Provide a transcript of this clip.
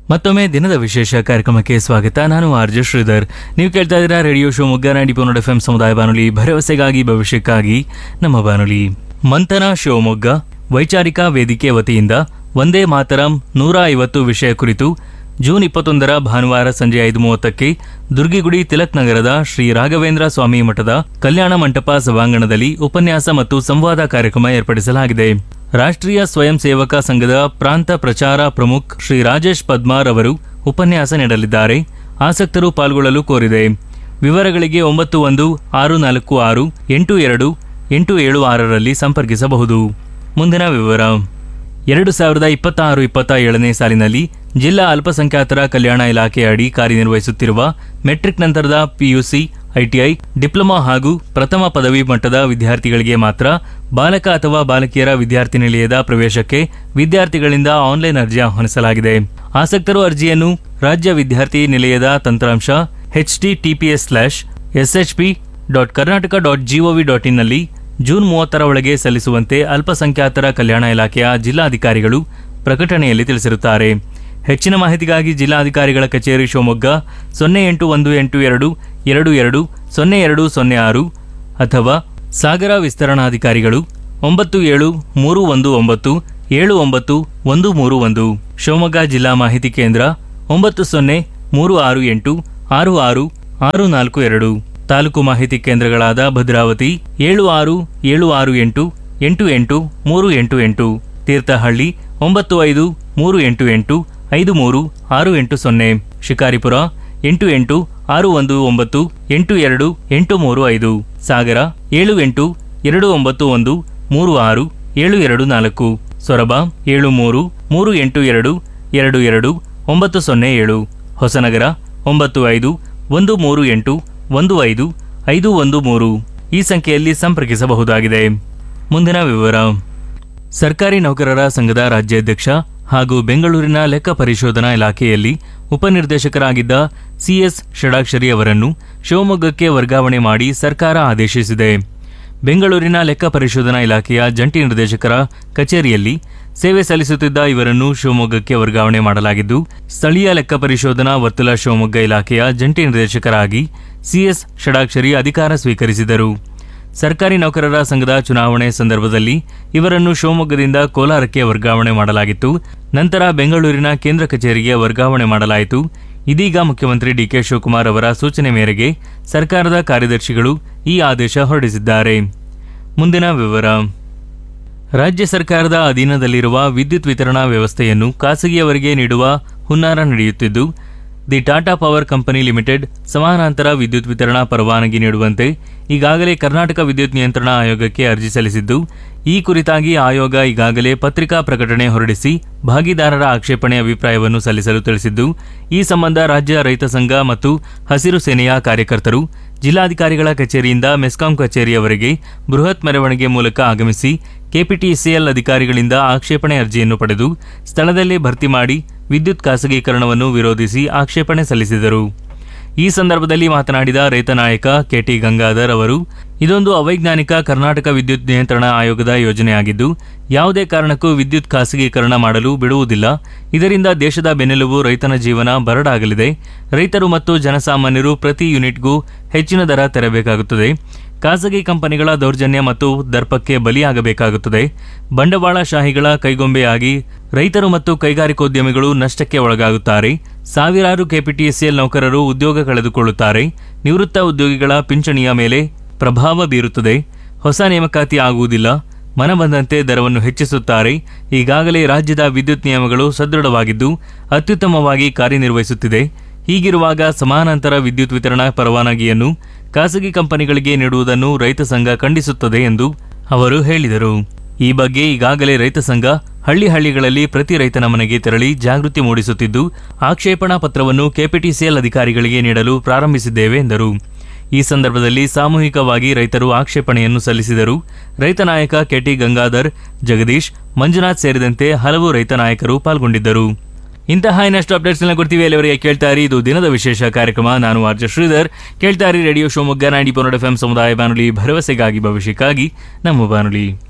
ಮತ್ತೊಮ್ಮೆ ದಿನದ ವಿಶೇಷ ಕಾರ್ಯಕ್ರಮಕ್ಕೆ ಸ್ವಾಗತ ನಾನು ಆರ್ಜೆ ಶ್ರೀಧರ್ ನೀವು ಕೇಳ್ತಾ ಇದ್ದೀರಾ ರೇಡಿಯೋ ಶಿವಮೊಗ್ಗ ನಾಡಿ ಪೋನಡ್ ಎಫ್ ಸಮುದಾಯ ಬಾನುಲಿ ಭರವಸೆಗಾಗಿ ಭವಿಷ್ಯಕ್ಕಾಗಿ ನಮ್ಮ ಬಾನುಲಿ ಮಂಥನ ಶಿವಮೊಗ್ಗ ವೈಚಾರಿಕ ವೇದಿಕೆ ವತಿಯಿಂದ ಒಂದೇ ಮಾತರಂ ನೂರ ಐವತ್ತು ವಿಷಯ ಕುರಿತು ಜೂನ್ ಇಪ್ಪತ್ತೊಂದರ ಭಾನುವಾರ ಸಂಜೆ ಐದು ಮೂವತ್ತಕ್ಕೆ ದುರ್ಗಿಗುಡಿ ತಿಲಕ್ ನಗರದ ಶ್ರೀ ರಾಘವೇಂದ್ರ ಸ್ವಾಮಿ ಮಠದ ಕಲ್ಯಾಣ ಮಂಟಪ ಸಭಾಂಗಣದಲ್ಲಿ ಉಪನ್ಯಾಸ ಮತ್ತು ಸಂವಾದ ಕಾರ್ಯಕ್ರಮ ಏರ್ಪಡಿಸಲಾಗಿದೆ ರಾಷ್ಟ್ರೀಯ ಸ್ವಯಂ ಸೇವಕ ಸಂಘದ ಪ್ರಾಂತ ಪ್ರಚಾರ ಪ್ರಮುಖ್ ಶ್ರೀ ರಾಜೇಶ್ ಪದ್ಮಾರ್ ಅವರು ಉಪನ್ಯಾಸ ನೀಡಲಿದ್ದಾರೆ ಆಸಕ್ತರು ಪಾಲ್ಗೊಳ್ಳಲು ಕೋರಿದೆ ವಿವರಗಳಿಗೆ ಒಂಬತ್ತು ಒಂದು ಆರು ನಾಲ್ಕು ಆರು ಎಂಟು ಎರಡು ಎಂಟು ಏಳು ಆರರಲ್ಲಿ ಸಂಪರ್ಕಿಸಬಹುದು ಮುಂದಿನ ವಿವರ ಎರಡು ಸಾವಿರದ ಇಪ್ಪತ್ತಾರು ಇಪ್ಪತ್ತ ಏಳನೇ ಸಾಲಿನಲ್ಲಿ ಜಿಲ್ಲಾ ಅಲ್ಪಸಂಖ್ಯಾತರ ಕಲ್ಯಾಣ ಇಲಾಖೆ ಅಡಿ ಕಾರ್ಯನಿರ್ವಹಿಸುತ್ತಿರುವ ಮೆಟ್ರಿಕ್ ನಂತರದ ಪಿಯುಸಿ ಐಟಿಐ ಡಿಪ್ಲೊಮಾ ಹಾಗೂ ಪ್ರಥಮ ಪದವಿ ಮಟ್ಟದ ವಿದ್ಯಾರ್ಥಿಗಳಿಗೆ ಮಾತ್ರ ಬಾಲಕ ಅಥವಾ ಬಾಲಕಿಯರ ವಿದ್ಯಾರ್ಥಿ ನಿಲಯದ ಪ್ರವೇಶಕ್ಕೆ ವಿದ್ಯಾರ್ಥಿಗಳಿಂದ ಆನ್ಲೈನ್ ಅರ್ಜಿ ಆಹ್ವಾನಿಸಲಾಗಿದೆ ಆಸಕ್ತರು ಅರ್ಜಿಯನ್ನು ರಾಜ್ಯ ವಿದ್ಯಾರ್ಥಿ ನಿಲಯದ ತಂತ್ರಾಂಶ HTTPS slash SHP dot Karnataka dot GOV dot ಇನ್ನಲ್ಲಿ ಜೂನ್ ಮೂವತ್ತರ ಒಳಗೆ ಸಲ್ಲಿಸುವಂತೆ ಅಲ್ಪಸಂಖ್ಯಾತರ ಕಲ್ಯಾಣ ಇಲಾಖೆಯ ಜಿಲ್ಲಾಧಿಕಾರಿಗಳು ಪ್ರಕಟಣೆಯಲ್ಲಿ ತಿಳಿಸಿರುತ್ತಾರೆ ಹೆಚ್ಚಿನ ಮಾಹಿತಿಗಾಗಿ ಜಿಲ್ಲಾಧಿಕಾರಿಗಳ ಕಚೇರಿ ಶಿವಮೊಗ್ಗ ಸೊನ್ನೆ ಎಂಟು ಒಂದು ಎಂಟು ಎರಡು ಎರಡು ಎರಡು ಸೊನ್ನೆ ಎರಡು ಸೊನ್ನೆ ಆರು ಅಥವಾ ಸಾಗರ ವಿಸ್ತರಣಾಧಿಕಾರಿಗಳು ಒಂಬತ್ತು ಏಳು ಮೂರು ಒಂದು ಒಂಬತ್ತು ಏಳು ಒಂಬತ್ತು ಒಂದು ಮೂರು ಒಂದು ಶಿವಮೊಗ್ಗ ಜಿಲ್ಲಾ ಮಾಹಿತಿ ಕೇಂದ್ರ ಒಂಬತ್ತು ಸೊನ್ನೆ ಮೂರು ಆರು ಎಂಟು ಆರು ಆರು ಆರು ನಾಲ್ಕು ಎರಡು ತಾಲೂಕು ಮಾಹಿತಿ ಕೇಂದ್ರಗಳಾದ ಭದ್ರಾವತಿ ಏಳು ಆರು ಏಳು ಆರು ಎಂಟು ಎಂಟು ಎಂಟು ಮೂರು ಎಂಟು ಎಂಟು ತೀರ್ಥಹಳ್ಳಿ ಒಂಬತ್ತು ಐದು ಮೂರು ಎಂಟು ಎಂಟು ಐದು ಮೂರು ಆರು ಎಂಟು ಸೊನ್ನೆ ಶಿಕಾರಿಪುರ ಎಂಟು ಎಂಟು ಆರು ಒಂದು ಒಂಬತ್ತು ಎಂಟು ಎರಡು ಎಂಟು ಮೂರು ಐದು ಸಾಗರ ಏಳು ಎಂಟು ಎರಡು ಒಂಬತ್ತು ಒಂದು ಮೂರು ಆರು ಏಳು ಎರಡು ನಾಲ್ಕು ಸೊರಬ ಏಳು ಮೂರು ಮೂರು ಎಂಟು ಎರಡು ಎರಡು ಎರಡು ಒಂಬತ್ತು ಸೊನ್ನೆ ಏಳು ಹೊಸನಗರ ಒಂಬತ್ತು ಐದು ಒಂದು ಮೂರು ಎಂಟು ಒಂದು ಐದು ಐದು ಒಂದು ಮೂರು ಈ ಸಂಖ್ಯೆಯಲ್ಲಿ ಸಂಪರ್ಕಿಸಬಹುದಾಗಿದೆ ಮುಂದಿನ ವಿವರ ಸರ್ಕಾರಿ ನೌಕರರ ಸಂಘದ ರಾಜ್ಯಾಧ್ಯಕ್ಷ ಹಾಗೂ ಬೆಂಗಳೂರಿನ ಲೆಕ್ಕ ಪರಿಶೋಧನಾ ಇಲಾಖೆಯಲ್ಲಿ ಉಪನಿರ್ದೇಶಕರಾಗಿದ್ದ ಸಿಎಸ್ ಷಡಾಕ್ಷರಿ ಅವರನ್ನು ಶಿವಮೊಗ್ಗಕ್ಕೆ ವರ್ಗಾವಣೆ ಮಾಡಿ ಸರ್ಕಾರ ಆದೇಶಿಸಿದೆ ಬೆಂಗಳೂರಿನ ಲೆಕ್ಕ ಪರಿಶೋಧನಾ ಇಲಾಖೆಯ ಜಂಟಿ ನಿರ್ದೇಶಕರ ಕಚೇರಿಯಲ್ಲಿ ಸೇವೆ ಸಲ್ಲಿಸುತ್ತಿದ್ದ ಇವರನ್ನು ಶಿವಮೊಗ್ಗಕ್ಕೆ ವರ್ಗಾವಣೆ ಮಾಡಲಾಗಿದ್ದು ಸ್ಥಳೀಯ ಲೆಕ್ಕ ಪರಿಶೋಧನಾ ವರ್ತುಲ ಶಿವಮೊಗ್ಗ ಇಲಾಖೆಯ ಜಂಟಿ ನಿರ್ದೇಶಕರಾಗಿ ಸಿಎಸ್ ಷಡಾಕ್ಷರಿ ಅಧಿಕಾರ ಸ್ವೀಕರಿಸಿದರು ಸರ್ಕಾರಿ ನೌಕರರ ಸಂಘದ ಚುನಾವಣೆ ಸಂದರ್ಭದಲ್ಲಿ ಇವರನ್ನು ಶಿವಮೊಗ್ಗದಿಂದ ಕೋಲಾರಕ್ಕೆ ವರ್ಗಾವಣೆ ಮಾಡಲಾಗಿತ್ತು ನಂತರ ಬೆಂಗಳೂರಿನ ಕೇಂದ್ರ ಕಚೇರಿಗೆ ವರ್ಗಾವಣೆ ಮಾಡಲಾಯಿತು ಇದೀಗ ಮುಖ್ಯಮಂತ್ರಿ ಡಿಕೆ ಶಿವಕುಮಾರ್ ಅವರ ಸೂಚನೆ ಮೇರೆಗೆ ಸರ್ಕಾರದ ಕಾರ್ಯದರ್ಶಿಗಳು ಈ ಆದೇಶ ಹೊರಡಿಸಿದ್ದಾರೆ ಮುಂದಿನ ವಿವರ ರಾಜ್ಯ ಸರ್ಕಾರದ ಅಧೀನದಲ್ಲಿರುವ ವಿದ್ಯುತ್ ವಿತರಣಾ ವ್ಯವಸ್ಥೆಯನ್ನು ಖಾಸಗಿಯವರಿಗೆ ನೀಡುವ ಹುನ್ನಾರ ನಡೆಯುತ್ತಿದ್ದು the Tata power company limited ಸಮಾನಾಂತರ ವಿದ್ಯುತ್ ವಿತರಣಾ ಪರವಾನಗಿ ನೀಡುವಂತೆ ಈಗಾಗಲೇ ಕರ್ನಾಟಕ ವಿದ್ಯುತ್ ನಿಯಂತ್ರಣ ಆಯೋಗಕ್ಕೆ ಅರ್ಜಿ ಸಲ್ಲಿಸಿದ್ದು ಈ ಕುರಿತಾಗಿ ಆಯೋಗ ಈಗಾಗಲೇ ಪತ್ರಿಕಾ ಪ್ರಕಟಣೆ ಹೊರಡಿಸಿ ಭಾಗಿದಾರರ ಆಕ್ಷೇಪಣೆ ಅಭಿಪ್ರಾಯವನ್ನು ಸಲ್ಲಿಸಲು ತಿಳಿಸಿದ್ದು ಈ ಸಂಬಂಧ ರಾಜ್ಯ ರೈತ ಸಂಘ ಮತ್ತು ಹಸಿರು ಸೇನೆಯ ಕಾರ್ಯಕರ್ತರು ಜಿಲ್ಲಾಧಿಕಾರಿಗಳ ಕಚೇರಿಯಿಂದ ಮೆಸ್ಕಾಂ ಕಚೇರಿಯವರೆಗೆ ಬೃಹತ್ ಮೆರವಣಿಗೆ ಮೂಲಕ ಆಗಮಿಸಿ ಕೆಪಿಟಿಸಿಎಲ್ ಅಧಿಕಾರಿಗಳಿಂದ ಆಕ್ಷೇಪಣೆ ಅರ್ಜಿಯನ್ನು ಪಡೆದು ಸ್ಥಳದಲ್ಲೇ ಭರ್ತಿ ಮಾಡಿ ವಿದ್ಯುತ್ ಖಾಸಗೀಕರಣವನ್ನು ವಿರೋಧಿಸಿ ಆಕ್ಷೇಪಣೆ ಸಲ್ಲಿಸಿದರು ಈ ಸಂದರ್ಭದಲ್ಲಿ ಮಾತನಾಡಿದ ರೈತ ನಾಯಕ ಕೆಟಿ ಗಂಗಾಧರ್ ಅವರು ಇದೊಂದು ಅವೈಜ್ಞಾನಿಕ ಕರ್ನಾಟಕ ವಿದ್ಯುತ್ ನಿಯಂತ್ರಣ ಆಯೋಗದ ಯೋಜನೆಯಾಗಿದ್ದು ಯಾವುದೇ ಕಾರಣಕ್ಕೂ ವಿದ್ಯುತ್ ಖಾಸಗೀಕರಣ ಮಾಡಲು ಬಿಡುವುದಿಲ್ಲ ಇದರಿಂದ ದೇಶದ ಬೆನ್ನೆಲುಬು ರೈತನ ಜೀವನ ಬರಡಾಗಲಿದೆ ರೈತರು ಮತ್ತು ಜನಸಾಮಾನ್ಯರು ಪ್ರತಿ ಯೂನಿಟ್ಗೂ ಹೆಚ್ಚಿನ ದರ ತೆರಬೇಕಾಗುತ್ತದೆ ಖಾಸಗಿ ಕಂಪನಿಗಳ ದೌರ್ಜನ್ಯ ಮತ್ತು ದರ್ಪಕ್ಕೆ ಬಲಿಯಾಗಬೇಕಾಗುತ್ತದೆ ಬಂಡವಾಳಶಾಹಿಗಳ ಕೈಗೊಂಬೆಯಾಗಿ ರೈತರು ಮತ್ತು ಕೈಗಾರಿಕೋದ್ಯಮಿಗಳು ನಷ್ಟಕ್ಕೆ ಒಳಗಾಗುತ್ತಾರೆ ಸಾವಿರಾರು ಕೆಪಿಟಿಸಿಎಲ್ ನೌಕರರು ಉದ್ಯೋಗ ಕಳೆದುಕೊಳ್ಳುತ್ತಾರೆ ನಿವೃತ್ತ ಉದ್ಯೋಗಿಗಳ ಪಿಂಚಣಿಯ ಮೇಲೆ ಪ್ರಭಾವ ಬೀರುತ್ತದೆ ಹೊಸ ನೇಮಕಾತಿ ಆಗುವುದಿಲ್ಲ ಮನಬಂದಂತೆ ದರವನ್ನು ಹೆಚ್ಚಿಸುತ್ತಾರೆ ಈಗಾಗಲೇ ರಾಜ್ಯದ ವಿದ್ಯುತ್ ನಿಯಮಗಳು ಸದೃಢವಾಗಿದ್ದು ಅತ್ಯುತ್ತಮವಾಗಿ ಕಾರ್ಯನಿರ್ವಹಿಸುತ್ತಿದೆ ಹೀಗಿರುವಾಗ ಸಮಾನಾಂತರ ವಿದ್ಯುತ್ ವಿತರಣಾ ಪರವಾನಗಿಯನ್ನು ಖಾಸಗಿ ಕಂಪನಿಗಳಿಗೆ ನೀಡುವುದನ್ನು ರೈತ ಸಂಘ ಖಂಡಿಸುತ್ತದೆ ಎಂದು ಅವರು ಹೇಳಿದರು ಈ ಬಗ್ಗೆ ಈಗಾಗಲೇ ರೈತ ಸಂಘ ಹಳ್ಳಿ ಹಳ್ಳಿಗಳಲ್ಲಿ ಪ್ರತಿ ರೈತನ ಮನೆಗೆ ತೆರಳಿ ಜಾಗೃತಿ ಮೂಡಿಸುತ್ತಿದ್ದು ಆಕ್ಷೇಪಣಾ ಪತ್ರವನ್ನು ಕೆಪಿಟಿಸಿಎಲ್ ಅಧಿಕಾರಿಗಳಿಗೆ ನೀಡಲು ಪ್ರಾರಂಭಿಸಿದ್ದೇವೆ ಎಂದರು ಈ ಸಂದರ್ಭದಲ್ಲಿ ಸಾಮೂಹಿಕವಾಗಿ ರೈತರು ಆಕ್ಷೇಪಣೆಯನ್ನು ಸಲ್ಲಿಸಿದರು ರೈತ ನಾಯಕ ಕೆಟಿ ಗಂಗಾಧರ್ ಜಗದೀಶ್ ಮಂಜುನಾಥ್ ಸೇರಿದಂತೆ ಹಲವು ರೈತ ನಾಯಕರು ಪಾಲ್ಗೊಂಡಿದ್ದರು ಇಂತಹ ಇನ್ನಷ್ಟು ಅಪ್ಡೇಟ್ಸ್ ಎಲ್ಲ ಕೊಡ್ತೀವಿ ಅಲ್ಲಿವರೆಗೆ ಕೇಳ್ತಾ ಇರಿ ಇದು ದಿನದ ವಿಶೇಷ ಕಾರ್ಯಕ್ರಮ ನಾನು ಆರ್ಜ ಶ್ರೀಧರ್ ಕೇಳ್ತಾ ಇರಿ ರೇಡಿಯೋ ಶಿವಮೊಗ್ಗ ನೈಂಟಿ ಪೊನ್ನಡ ಎಫ್ ಸಮುದಾಯ ಬಾನುಲಿ ಭರವಸೆಗಾಗಿ ಭವಿಷ್ಯಕ್ಕಾಗಿ ನಮ್ಮ ಬಾನುಲಿ